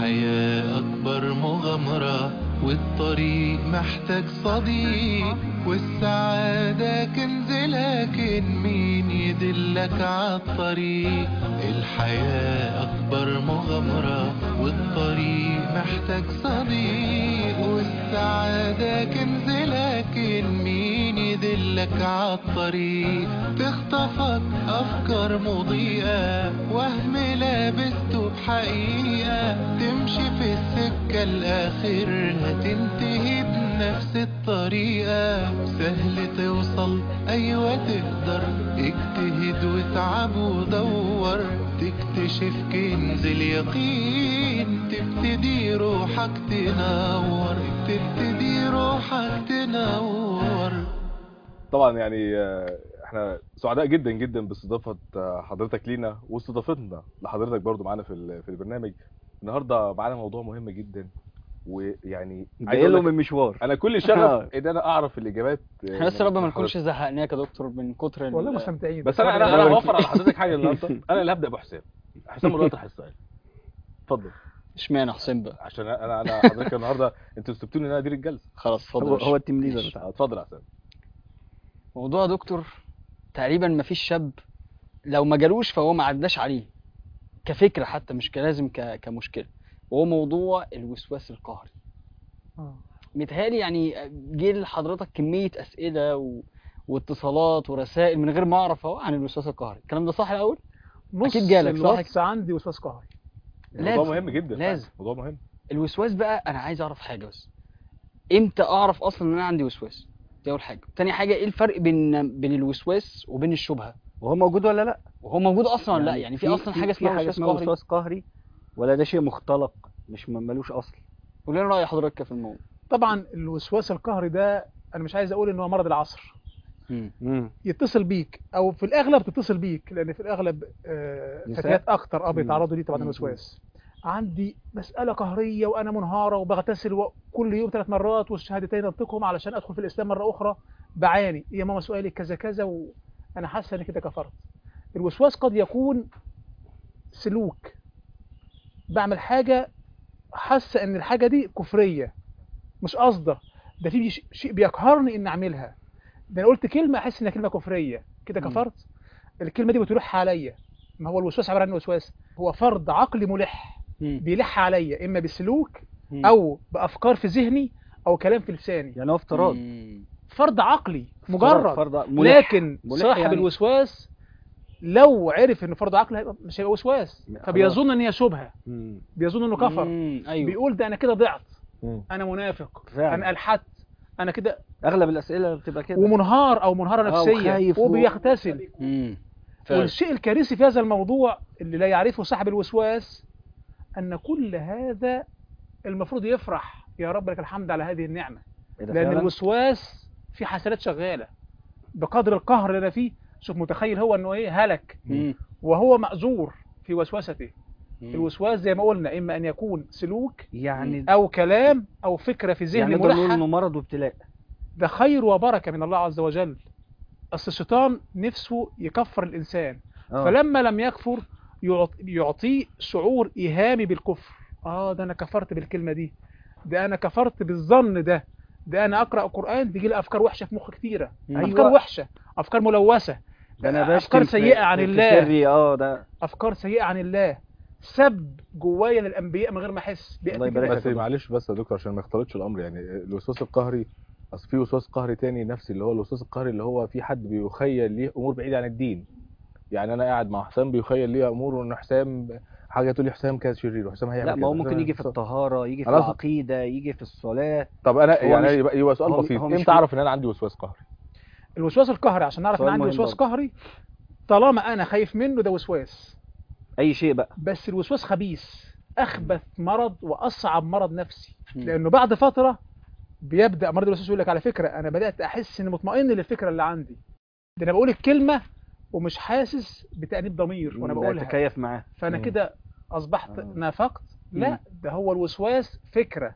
الحياة أكبر مغامرة والطريق محتاج صديق والسعادة كنز لكن مين يدلك عالطريق الحياة أكبر مغامرة والطريق محتاج صديق والسعادة كنز لكن مين يدلك عالطريق تخطفك أفكار مضيئة وهم لابسته بحقيقة تمشي في السكة الآخر هتنتهي بنفس الطريقة سهل توصل أيوة تقدر اجتهد واتعب ودور تكتشف كنز اليقين تبتدي روحك تنور تبتدي روحك تنور طبعا يعني آه، احنا سعداء جدا جدا باستضافه آه، حضرتك لينا واستضافتنا لحضرتك برضو معانا في ال- في البرنامج النهارده معانا موضوع مهم جدا ويعني عايز جاي له أقول لك من مشوار انا كل آه. شغف ان انا اعرف الاجابات آه، احنا بس يا رب من ما نكونش حضرتك. زهقناك يا دكتور من كتر ال- والله مستمتعين بس انا انا انا هوفر على حضرتك حاجه النهارده انا اللي هبدا بحسام حسام اللي هيطرح السؤال اتفضل اشمعنى حسين بقى عشان انا انا حضرتك النهارده انتوا سبتوني ان انا ادير الجلسه خلاص اتفضل هو, يا باشا. هو التيم ليدر بتاعه اتفضل يا حسام موضوع يا دكتور تقريبا ما فيش شاب لو ما جالوش فهو ما عداش عليه كفكره حتى مش كلازم ك... كمشكله وهو موضوع الوسواس القهري آه. متهيألي يعني جه لحضرتك كميه اسئله و... واتصالات ورسائل من غير ما اعرف اهو عن الوسواس القهري الكلام ده صح الاول نص أكيد جالك، صح؟ الواتس عندي وسواس قهري موضوع لازم. مهم جدا لازم. موضوع مهم الوسواس بقى انا عايز اعرف حاجه بس امتى اعرف اصلا ان انا عندي وسواس دي اول حاجه تاني حاجه ايه الفرق بين بين الوسواس وبين الشبهه وهو موجود ولا لا وهو موجود اصلا ولا لا يعني في اصلا حاجه في اسمها حاجه وسواس اسمها قهري وسواس قهري ولا ده شيء مختلق مش م- ملوش اصل قول لنا راي حضرتك في الموضوع طبعا الوسواس القهري ده انا مش عايز اقول ان هو مرض العصر امم يتصل بيك او في الاغلب تتصل بيك لان في الاغلب آه، نساء؟ فتيات اكتر اه مم. بيتعرضوا ليه طبعا مم. الوسواس عندي مساله قهريه وانا منهاره وبغتسل كل يوم ثلاث مرات والشهادتين انطقهم علشان ادخل في الاسلام مره اخرى بعاني يا ماما سؤالي كذا كذا وانا حاسه ان كده كفرت الوسواس قد يكون سلوك بعمل حاجه حاسه ان الحاجه دي كفريه مش قصده ده في ش- شيء بيقهرني ان اعملها ده انا قلت كلمه احس انها كلمه كفريه كده مم. كفرت الكلمه دي بتلح عليا ما هو الوسواس عباره عن وسواس هو فرض عقلي ملح مم. بيلح عليا اما بسلوك مم. او بافكار في ذهني او كلام في لساني يعني هو افتراض مم. فرض عقلي افتراض، مجرد فرض ملح. لكن ملح صاحب يعني- الوسواس لو عرف انه فرض عقلي هيبقى مش هيبقى وسواس خلاص. فبيظن ان هي شبهه مم. بيظن انه كفر مم. ايوه بيقول ده انا كده ضعت مم. انا منافق فعلا. انا الحدت انا كده اغلب الاسئله بتبقى كده ومنهار او منهاره آه، نفسيه وخايف و- وبيغتسل مم. فعلا. والشيء الكارثي في هذا الموضوع اللي لا يعرفه صاحب الوسواس ان كل هذا المفروض يفرح يا رب لك الحمد على هذه النعمه إيه ده لان فعلا؟ الوسواس في حسنات شغاله بقدر القهر اللي انا فيه شوف متخيل هو انه ايه هلك مم. وهو مأزور في وسوسته مم. الوسواس زي ما قلنا اما ان يكون سلوك يعني او كلام او فكره في ذهن يعني نقدر نقول ملحه انه مرض وابتلاء ده خير وبركه من الله عز وجل اصل الشيطان نفسه يكفر الانسان آه. فلما لم يكفر يعط- يعطيه شعور ايهامي بالكفر اه ده انا كفرت بالكلمه دي ده انا كفرت بالظن ده ده انا اقرا قران تجي لي افكار وحشه في مخي كتيره أيوة. افكار وحشه افكار ملوثه ده انا افكار بشتم في- سيئه عن في الله سري اه ده افكار سيئه عن الله سب جوايا للانبياء من غير ما احس بيأتي الله كده. يبارك بس معلش بس يا دكتور عشان ما يختلطش الامر يعني الوسواس القهري اصل في وسواس قهري تاني نفسي اللي هو الوسواس القهري اللي هو في حد بيخيل ليه امور بعيده عن الدين يعني انا قاعد مع حسام بيخيل ليه امور ان حسام حاجه تقول لي حسام كده شرير وحسام هيعمل لا ما هو كذا، ممكن حسام يجي في هيعمل كذا. الطهاره يجي في خلاص. العقيده يجي في الصلاه طب انا هو يعني مش- يبقى يبقى سؤال هو- بسيط هو مش امتى في- اعرف ان انا عندي وسواس قهري الوسواس القهري عشان نعرف ان سؤال عندي مهم وسواس برضه. قهري طالما انا خايف منه ده وسواس اي شيء بقى بس الوسواس خبيث اخبث مرض واصعب مرض نفسي مم. لانه بعد فتره بيبدا مريض الوسواس يقول لك على فكره انا بدات احس اني مطمئن للفكره اللي عندي ده انا بقول الكلمه ومش حاسس بتانيب ضمير وانا بقولها بتكيف معاه فانا مم. كده اصبحت آه. نافقت لا مم. ده هو الوسواس فكره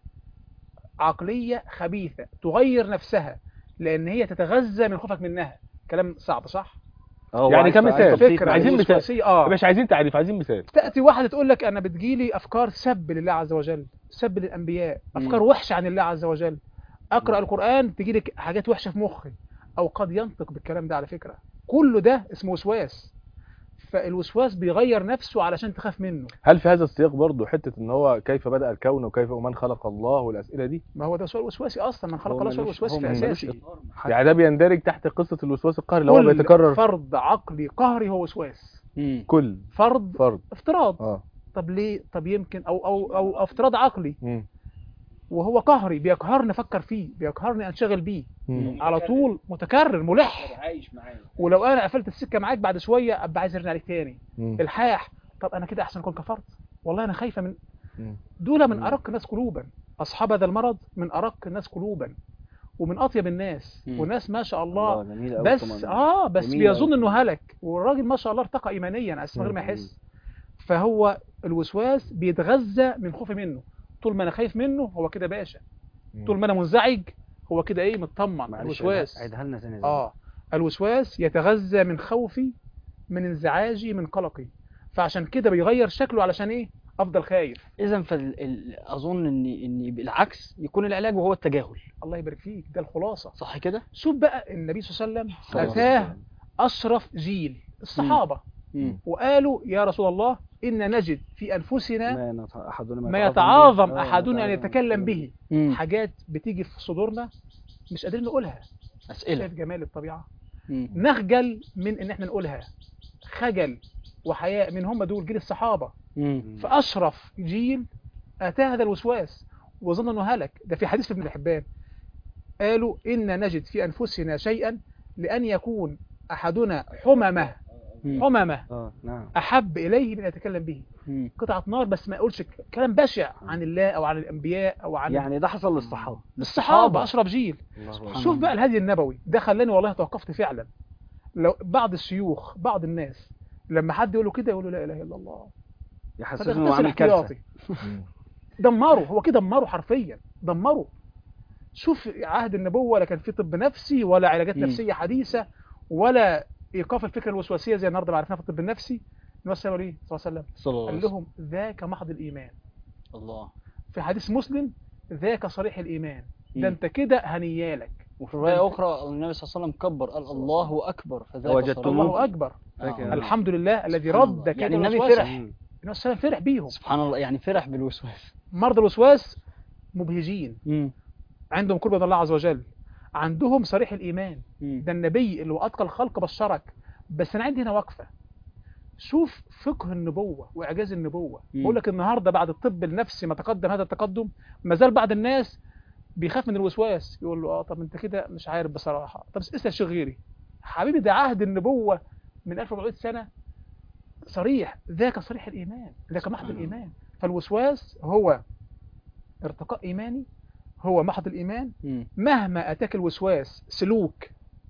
عقليه خبيثه تغير نفسها لان هي تتغذى من خوفك منها كلام صعب صح اه يعني وعايز- كمثال. عايز تبسيط فكره عايزين معلش. مثال. الوسواسيه اه مش عايزين تعريف عايزين مثال تاتي واحده تقول لك انا بتجيلي افكار سب لله عز وجل سب للانبياء مم. افكار وحشه عن الله عز وجل اقرا القران تجي لك حاجات وحشه في مخي او قد ينطق بالكلام ده على فكره كله ده اسمه وسواس فالوسواس بيغير نفسه علشان تخاف منه هل في هذا السياق برضه حته ان هو كيف بدا الكون وكيف ومن خلق الله والاسئله دي ما هو ده سؤال وسواسي اصلا من خلق هو الله سؤال ملوش- وسواسي هو في ملوش اساسي إطار محدد. يعني ده بيندرج تحت قصه الوسواس القهري اللي هو كل بيتكرر فرض عقلي قهري هو وسواس مم. كل فرض فرد افتراض اه طب ليه طب يمكن او او او افتراض عقلي مم. وهو قهري بيقهرني افكر فيه بيقهرني انشغل بيه مم. على طول متكرر ملح عايش معايا ولو انا قفلت السكه معاك بعد شويه ابقى عايز ارن عليك تاني مم. الحاح طب انا كده احسن اكون كفرت والله انا خايفه من مم. دول من مم. ارق الناس قلوبا اصحاب هذا المرض من ارق الناس قلوبا ومن اطيب الناس مم. وناس ما شاء الله جميل أوي بس طبعاً. اه بس جميل بيظن أوي. انه هلك والراجل ما شاء الله ارتقى ايمانيا اساسا من غير ما مم. يحس فهو الوسواس بيتغذى من خوفي منه طول ما انا خايف منه هو كده باشا مم. طول ما انا منزعج هو كده ايه مطمن معلش الوسواس عيدها لنا تاني اه الوسواس يتغذى من خوفي من انزعاجي من قلقي فعشان كده بيغير شكله علشان ايه افضل خايف اذا فال... ال... اظن ان ان بالعكس يكون العلاج وهو التجاهل الله يبارك فيك ده الخلاصه صح كده شوف بقى النبي صلى الله عليه وسلم صلى الله عليه اتاه وسلم. اشرف جيل الصحابه مم. وقالوا يا رسول الله ان نجد في انفسنا ما ينط- أحدنا ما يتعاظم به. آه، احدنا ان يتعاظم. يتكلم به مم. حاجات بتيجي في صدورنا مش قادرين نقولها اسئله شايف جمال الطبيعه مم. نخجل من ان احنا نقولها خجل وحياء من هم دول جيل الصحابه مم. فاشرف جيل اتاه هذا الوسواس وظن انه هلك ده في حديث ابن حبان قالوا ان نجد في انفسنا شيئا لان يكون احدنا حممه مم. حممه اه نعم احب اليه من أن يتكلم به مم. قطعه نار بس ما يقولش كلام بشع عن الله او عن الانبياء او عن يعني ده حصل للصحابه الصحابه اشرف جيل الله سبحان أكبر. شوف بقى الهدي النبوي ده خلاني والله توقفت فعلا لو بعض الشيوخ بعض الناس لما حد يقول له كده يقول له لا اله الا الله يحسسه فده انه اغتسل عامل كارثه احتياطي مم. دمره هو كده دمره حرفيا دمره شوف عهد النبوه لا كان في طب نفسي ولا علاجات مم. نفسيه حديثه ولا ايقاف الفكره الوسواسيه زي النهارده ما عرفناها في الطب النفسي النبي صلى الله عليه وسلم صلى الله عليه قال وسلم لهم ذاك محض الايمان الله في حديث مسلم ذاك صريح الايمان مم. ده انت كده هنيالك وفي روايه اخرى النبي صلى الله عليه وسلم كبر قال الله اكبر فذاك وجدتموه. صريح. الله اكبر فاكر. آه. الحمد لله الذي سبحان الله. رد كيد يعني النبي الوسواس. فرح. مم. النبي صلى الله عليه وسلم فرح بيهم سبحان الله يعني فرح بالوسواس مرضى الوسواس مبهجين مم. عندهم قرب من الله عز وجل عندهم صريح الايمان مم. ده النبي اللي هو اتقى الخلق بشرك بس انا عندي هنا وقفه شوف فقه النبوه واعجاز النبوه مم. بقول لك النهارده بعد الطب النفسي ما تقدم هذا التقدم ما زال بعض الناس بيخاف من الوسواس يقول له اه طب انت كده مش عارف بصراحه طب اسال شيخ غيري حبيبي ده عهد النبوه من 1400 سنه صريح ذاك صريح الايمان ذاك محض الايمان فالوسواس هو ارتقاء ايماني هو محض الايمان مم. مهما اتاك الوسواس سلوك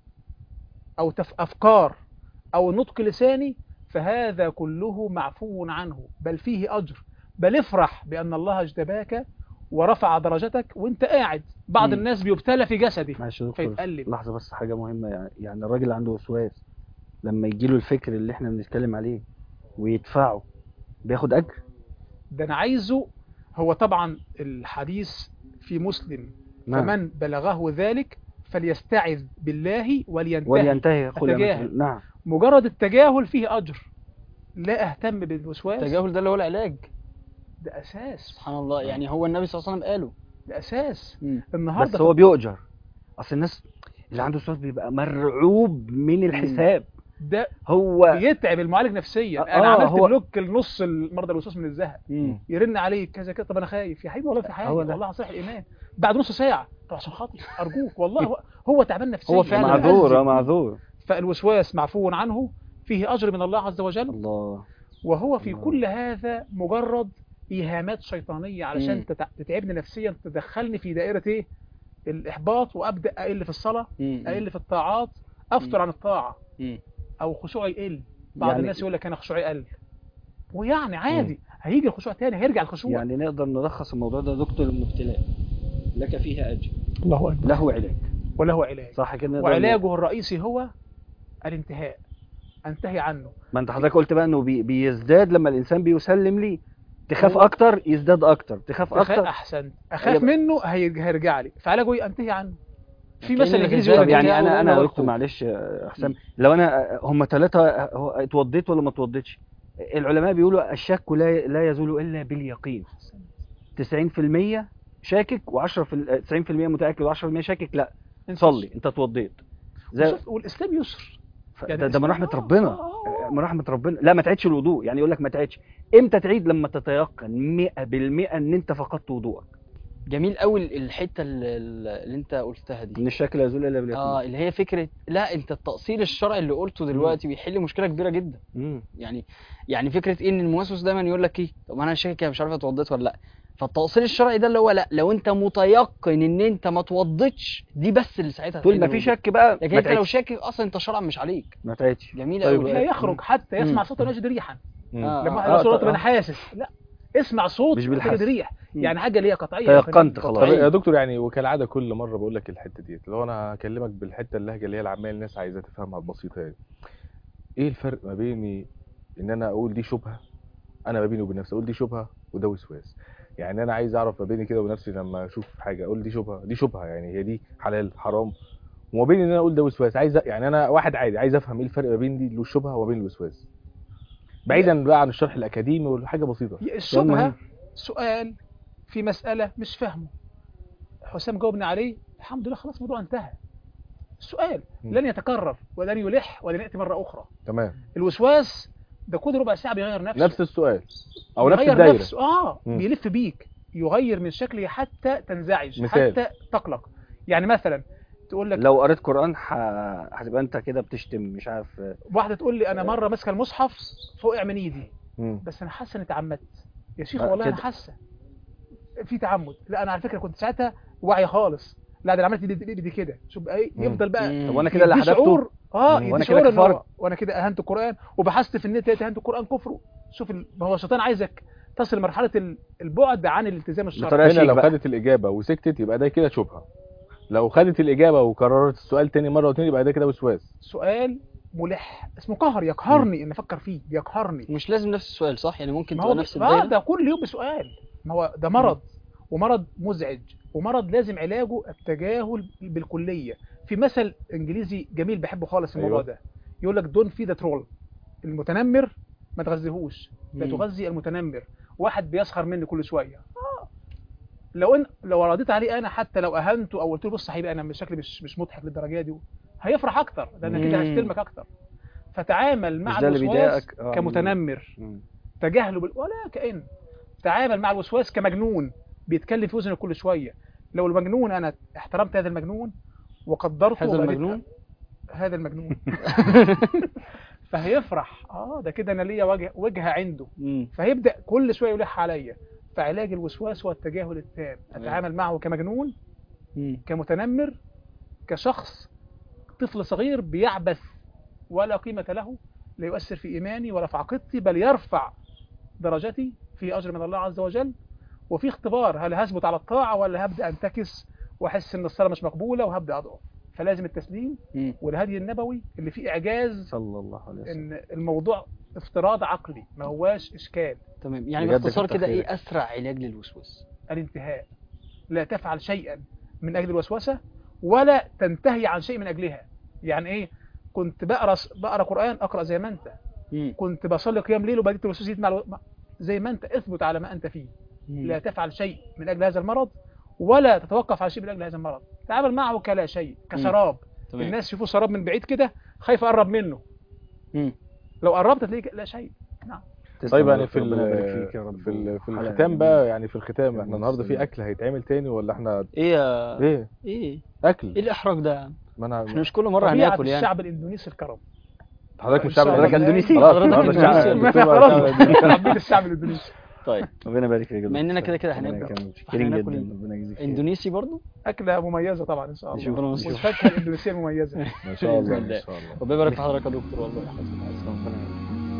او تف افكار او نطق لساني فهذا كله معفو عنه بل فيه اجر بل افرح بان الله اجتباك ورفع درجتك وانت قاعد بعض مم. الناس بيبتلى في جسده معلش يا دكتور فيتقلب لحظه بس حاجه مهمه يعني يعني الراجل عنده وسواس لما يجيله الفكر اللي احنا بنتكلم عليه ويدفعه بياخد اجر ده انا عايزه هو طبعا الحديث في مسلم نعم فمن بلغه ذلك فليستعذ بالله ولينتهي ولينتهي خلق أتجاهل. نعم مجرد التجاهل فيه اجر لا اهتم بالوسواس التجاهل ده اللي هو العلاج ده اساس سبحان الله يعني هو النبي صلى الله عليه وسلم قاله ده اساس مم. بس النهارده هو بيؤجر اصل الناس اللي عنده وسواس بيبقى مرعوب من الحساب ده هو بيتعب المعالج نفسيا آه، انا عملت هو- بلوك لنص المرضى الوسواس من الزهق مم. يرن عليك كذا كذا طب انا خايف يا حبيبي والله في حاجه هو ده. والله صحيح الايمان بعد نص ساعه طب عشان خاطري ارجوك والله هو, هو تعبان نفسيا هو فعلا معذور مأذي. اه معذور فالوسواس معفو عنه فيه اجر من الله عز وجل الله وهو في الله. كل هذا مجرد ايهامات شيطانيه علشان مم. تتع- تتعبني نفسيا تدخلني في دائره ايه الاحباط وابدا اقل في الصلاه مم. اقل في الطاعات افطر مم. عن الطاعه مم. او خشوعي يقل بعض يعني- الناس يقول لك انا خشوعي قل ويعني عادي هيجي الخشوع تاني هيرجع الخشوع يعني نقدر نلخص الموضوع ده دكتور الابتلاء لك فيها اجر الله اكبر له علاج وله علاج صح كده نقدر وعلاجه الرئيسي هو الانتهاء انتهي عنه ما انت حضرتك قلت بقى انه بي بيزداد لما الانسان بيسلم ليه تخاف هو- اكتر يزداد اكتر تخاف تخاف اكتر احسن اخاف يبقى- منه هي- هيرجع لي فعلاجه ايه انتهي عنه في كأن مثل انجليزي الغذاء يقول طب لك يعني بتاعه انا انا هو يا الخوف. دكتور معلش يا حسام لو انا هم ثلاثه اتوضيت ولا ما اتوضيتش العلماء بيقولوا الشك لا لا يزول الا باليقين 90% شاكك و10 في 90% متاكد و10% شاكك لا صلي انت اتوضيت زي وشوف- والاسلام يسر ف- يعني ده, ده من الإسلام- رحمه آه، ربنا آه، آه. من رحمه ربنا لا ما تعيدش الوضوء يعني يقول لك ما تعيدش امتى تعيد لما تتيقن 100% ان انت فقدت وضوءك جميل قوي الحته اللي, اللي انت قلتها دي ان الشك لا يزول الا باليقين اه اللي هي فكره لا انت التاصيل الشرعي اللي قلته دلوقتي بيحل مشكله كبيره جدا مم. يعني يعني فكره ايه ان الموسوس دايما يقول لك ايه طب انا شاكك أنا مش عارف اتوضيت ولا لا فالتاصيل الشرعي ده اللي هو لا لو انت متيقن ان انت ما اتوضيتش دي بس اللي ساعتها طول ما هتحل في الموضوع. شك بقى لكن ما انت لو تعيدش شاكك اصلا انت شرعا مش عليك ما تعيدش جميل طيب، قوي لا يخرج حتى يسمع مم. صوت ويجد ريحا مم. آه. لما واحد آه، يقول صوت طبعا. انا حاسس لا اسمع صوت مش وتجد بالحس. ريح مم. يعني حاجه ليها قطعيه تيقنت قطعية. خلاص. طب يا دكتور يعني وكالعاده كل مره بقول لك الحته ديت لو انا هكلمك بالحته اللهجه اللي هي العاميه الناس عايزه تفهمها البسيطه يعني ايه الفرق ما بيني ان انا اقول دي شبهه انا ما بيني وبين نفسي اقول دي شبهه وده وسواس يعني انا عايز اعرف ما بيني كده وبنفسي لما اشوف حاجه اقول دي شبهه دي شبهه يعني هي دي حلال حرام وما بين ان انا اقول ده وسواس عايز أ- يعني انا واحد عادي عايز افهم ايه الفرق ما بين دي اللي هو الشبهه وما بين الوسواس بعيدا بقى عن الشرح الاكاديمي وحاجه بسيطه مهم. الشبهه سؤال في مساله مش فاهمه حسام جاوبني عليه الحمد لله خلاص الموضوع انتهى السؤال مم. لن يتكرر ولن يلح ولن ياتي مره اخرى تمام الوسواس ده كل ربع ساعه بيغير نفسه نفس السؤال او نفس يغير الدايره نفسه اه مم. بيلف بيك يغير من شكله حتى تنزعج مثال. حتى تقلق يعني مثلا تقول لك لو قريت قران ح... هتبقى انت كده بتشتم مش عارف واحده تقول لي انا مره ماسكه المصحف فوقع من ايدي مم. بس انا حاسه اني اتعمدت يا شيخ آه، والله انا كده. حاسه في تعمد لا انا على فكره كنت ساعتها واعي خالص لا ده انا عملت دي, دي, دي كده شوف بقى ايه مم. يفضل بقى مم. طب وانا كده اللي يديه حدفته شعور اه مم. يديه وأنا شعور كده إن هو- كفرت. وانا كده اهنت القران وبحثت في النت لقيت اهنت القران كفر شوف ال... ما هو الشيطان عايزك تصل لمرحله ال- البعد عن الالتزام الشرعي بطريقة هنا شيك لو بقى. خدت الاجابه وسكتت يبقى ده كده شبهه لو خدت الاجابه وكررت السؤال تاني مره واتنين يبقى ده كده وسواس سؤال ملح اسمه قهر يقهرني ان افكر فيه يقهرني مش لازم نفس السؤال صح يعني ممكن ما تبقى هو نفس آه الدايره ده كل يوم بسؤال ما هو ده مرض ومرض مزعج ومرض لازم علاجه التجاهل بالكليه في مثل انجليزي جميل بحبه خالص الموضوع أيوة. ده يقول لك دون في ذا ترول المتنمر ما تغذيهوش لا مم. تغذي المتنمر واحد بيسخر مني كل شويه آه. لو ان لو رضيت عليه انا حتى لو اهنته او قلت له بص يا حبيبي انا شكلي مش مش مضحك للدرجه دي هيفرح اكتر ده انا كده مم. هشتمك اكتر فتعامل مع مش ده اللي الوسواس بيضايقك آه، كمتنمر مم. تجاهله بال... ولا كأن تعامل مع الوسواس كمجنون بيتكلم في وزنه كل شويه لو المجنون انا احترمت هذا المجنون وقدرته هذا وبقيت- المجنون هذا المجنون فهيفرح اه ده كده انا ليا وجه وجهه عنده مم. فهيبدا كل شويه يلح عليا فعلاج الوسواس هو التجاهل التام اتعامل معه كمجنون مم. كمتنمر كشخص طفل صغير بيعبث ولا قيمة له لا يؤثر في إيماني ولا في عقيدتي بل يرفع درجتي في أجر من الله عز وجل وفي اختبار هل هثبت على الطاعة ولا هبدأ أنتكس وأحس إن الصلاة مش مقبولة وهبدأ أضعف فلازم التسليم مم. والهدي النبوي اللي فيه إعجاز صلى الله عليه وسلم إن الموضوع افتراض عقلي ما هواش إشكال تمام يعني بجد باختصار كتر كده خيرك. ايه اسرع علاج للوسواس الانتهاء لا تفعل شيئا من أجل الوسوسة ولا تنتهي عن شيء من أجلها يعني إيه كنت بقرا بقرا قرآن أقرأ زي ما أنت مم. كنت بصلي قيام ليل وبديت الوسوسة مع الو... مع- زي ما أنت اثبت على ما أنت فيه مم. لا تفعل شيء من أجل هذا المرض ولا تتوقف على شيء من أجل هذا المرض تعامل معه كلا شيء كسراب تمام الناس يشوفوا سراب من بعيد كده خايف أقرب منه مم. لو قربت تلاقيه لا شيء نعم تسلم طيب يا يعني دكتور، في ربنا يبارك ال- فيك يا رب في ال- في وحلقة الختام جميلة. بقى يعني في الختام يا احنا النهارده في سلام. اكل هيتعمل تاني ولا احنا ايه يا ايه ايه اكل ايه الاحراج ده يا عم؟ ما انا احنا مش كل مره طبيعة هناكل يعني الشعب الإندونيسي الكرم حضرتك مش شعب الشعب الإندونيسي؟ اندونيسي خلاص حضرتك النهارده الشعب إندونيسي. ما الدكتور خلاص بقى شعب الإندونيسي. ربيت الشعب الإندونيسي طيب ربنا يبارك فيك يا بما إننا دكتور. كده كده ربنا هناكل. يكرمك. فإحنا شاكرين ناكل جدا إيه؟ ربنا يجزيك خير. اندونيسي برضو أكلة مميزة طبعا إن شاء نشوف. الله نشوف. والفاكهة الإندونيسية مميزة ما شاء الله بإذن ما الله. شاء الله ربنا يبارك في حضرتك يا دكتور والله ربنا يبارك.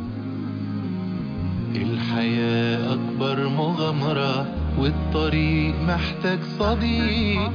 الحياة أكبر مغامرة والطريق محتاج صديق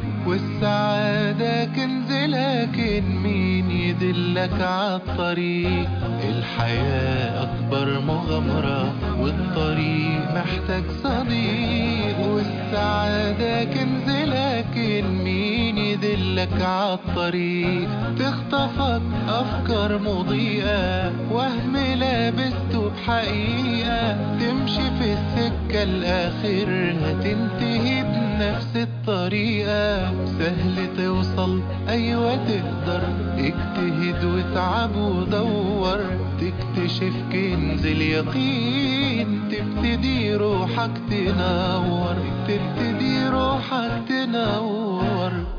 والسعادة كنز لكن مين يدلك عالطريق الحياة الحياة أكبر مغامرة والطريق محتاج صديق والسعادة كنز لكن مين يدلك عالطريق تخطفك أفكار مضيئة وهم لابسته بحقيقة تمشي في السكة الآخر هتنتهي بنفس الطريقة سهل توصل أيوة تقدر اجتهد واتعب ودور تكتشف كنز اليقين تبتدي روحك تنور تبتدي روحك تنور